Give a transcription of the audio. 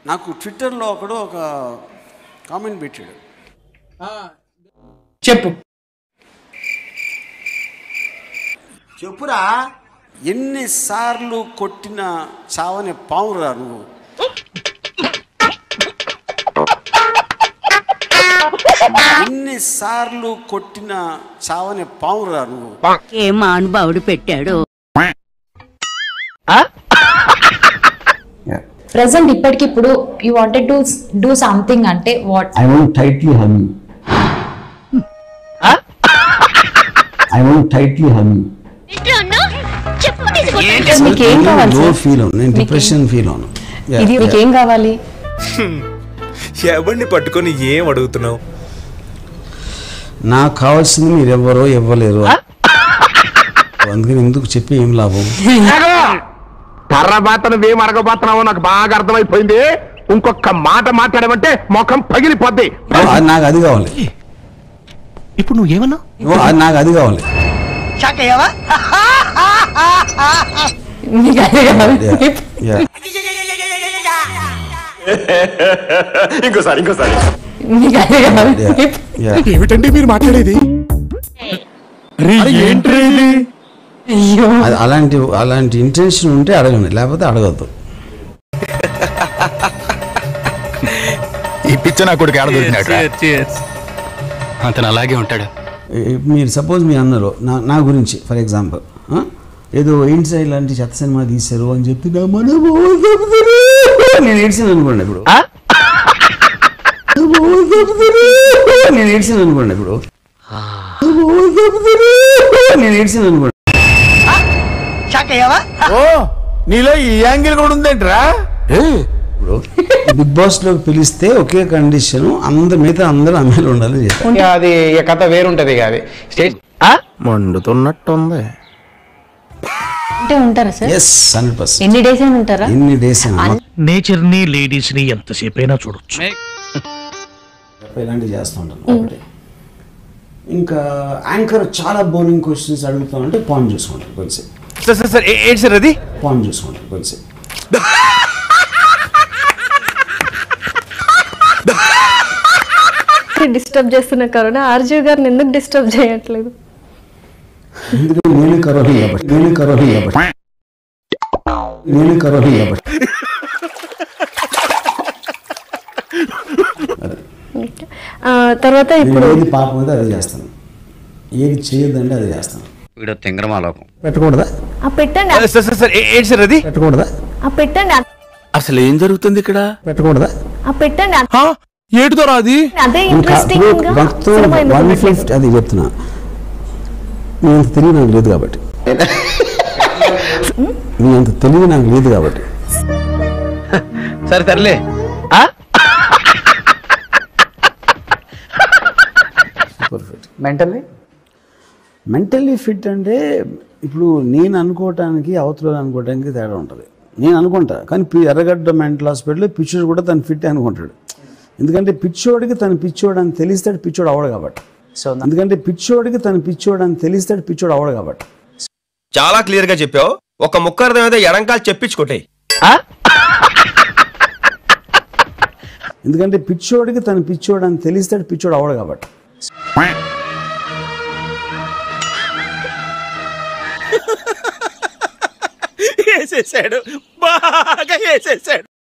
నాకు ట్విట్టర్లో ఒకడు ఒక కామెంట్ పెట్టాడు చెప్పు చెప్పురా ఎన్నిసార్లు కొట్టిన చావని పావురా నువ్వు ఎన్నిసార్లు కొట్టిన చావని పావురా నువ్వు ఏ మానుభావుడు పెట్టాడు ప్రెసెంట్ ఇప్పటికిప్పుడు you wanted to do something అంటే what I want tightly hug you. I want tightly hug you. మీకు ఏం కావాలి లో సార్ ఫీల్ అవును నేను డిప్రెషన్ ఫీల్ అవును Yeah, ఇది మీకు ఏం కావాలి ఎవరిని పట్టుకొని ఏం అడుగుతున్నావు నాకు కావాల్సింది మీరు ఎవరో ఇవ్వలేరు అందుకని ఎందుకు చెప్పి ఏం లాభం తర్రబాతను వేం అడగబోతున్నావో నాకు బాగా అర్థమైపోయింది ఇంకొక మాట మాట్లాడమంటే ముఖం పగిలిపోద్ది ఓ, అది నాకు అది కావాలి ఇప్పుడు నువ్వేమన్నా ఓ, అది నాకు అది కావాలి మీకు అదే కావాలి Yeah, yeah. ఇంకోసారి ఇంకోసారి మీకు అదే కావాలి Yeah, yeah. ఏమిటండి మీరు మాట్లాడేది ఏంటి అయ్యో అది అలాంటి అలాంటి ఇంటెన్షన్ ఉంటే అడగండి లేకపోతే అడగద్దు ఈ పిచ్చ నా కొడుకు ఆడ దొరికినాడు అతను అలాగే ఉంటాడు మీరు సపోజ్ మీరు అన్నారు నా నా గురించి ఫర్ ఎగ్జాంపుల్ ఏదో ఏంటి సార్ ఇలాంటి చెత్త సినిమా తీశారు అని చెప్పి నా మనోభావాలు దెబ్బతిని నేను ఏడ్చాను అనుకోండి ఇప్పుడు మనోభావాలు దెబ్బతిని నేను ఏడ్చాను అనుకోండి ఇప్పుడు మనోభావాలు దెబ్బతిని నేను ఏడ్చాను అనుకోండి ఓ నీలో ఈ యాంగిల్ కూడా ఉందేంట్రా ఇప్పుడు బిగ్ బాస్ లో పిలిస్తే ఒకే కండిషన్ అందరు మిగతా అందరూ అమ్మాయిలు ఉండాలని చెప్పారు అది ఈ కథ వేరుంటది అది స్టేజ్ మండుతున్నట్టుంది అంటే ఉంటారా సార్ ఎస్ హండ్రెడ్ పర్సెంట్ ఎన్ని డేస్ అయినా ఉంటారా ఎన్ని డేస్ నేచర్ ని లేడీస్ ని ఎంతసేపు అయినా చూడొచ్చు ఇలాంటివి చేస్తూ ఉంటాను ఒకటి ఇంకా యాంకర్ చాలా బోరింగ్ క్వశ్చన్స్ అడుగుతామంటే పాన్ చూసుకుంటాను కొంచెం సార్ సార్ సార్ ఏంటి సార్ అది పాన్ చూసుకుంటాను కొంచెం డిస్టర్బ్ చేస్తున్న కరోనా ఆర్జీవ్ గారిని ఎందుకు డిస్టర్బ్ చేయట్లేదు ఎందుకంటే నేను కరోనా కాబట్టి నేను కరోనా కాబట్టి నేను కరోనా కాబట్టి Okay. ఆ, తర్వాత నేను ఇప్పుడు ఏది పాపం అయితే అది చేస్తాను ఏది చేయొద్దంటే అది చేస్తాను వీడు తింగరమాలోకం పెట్టకూడదా ఆ పెట్టండి సార్ సార్ సార్ ఏంటి సార్ అది పెట్టకూడదా ఆ పెట్టండి అసలు ఏం జరుగుతుంది ఇక్కడ పెట్టకూడదా ఆ పెట్టండి ఏడుతో రాది అదే ఇంట్రెస్టింగ్ గా భక్తులు సినిమా ఎందుకు వన్ పెట్టలేదు? ఫిఫ్త్ అది చెప్తున్నా నీ అంత తెలివి నాకు లేదు కాబట్టి నీ అంత తెలివి నాకు లేదు కాబట్టి సరే సర్లే పర్ఫెక్ట్ Mentally? మెంటల్లీ ఫిట్ అంటే ఇప్పుడు నేను అనుకోవటానికి అవతల అనుకోవటానికి తేడా ఉంటుంది నేను అనుకుంటా కానీ పి- ఎర్రగడ్డ మెంటల్ హాస్పిటల్లో పిచ్చోడు కూడా తను ఫిట్ అనుకుంటాడు ఎందుకంటే పిచ్చోడికి తను పిచ్చోడు అని తెలిస్తాడు పిచ్చోడు అవడు కాబట్టి So, ఎందుకంటే పిచ్చోడికి తను పిచ్చోడు అని తెలిస్తాడు పిచ్చోడు అవడు కాబట్టి చాలా క్లియర్ గా చెప్పావు ఒక ముక్క అర్థమైతే ఎడంకాలు చెప్పించుకోటాయి ఎందుకంటే పిచ్చోడికి తను పిచ్చోడు అని తెలిస్తాడు పిచ్చోడు అవడు కాబట్టి వేసేసాడు బాగా వేసేసాడు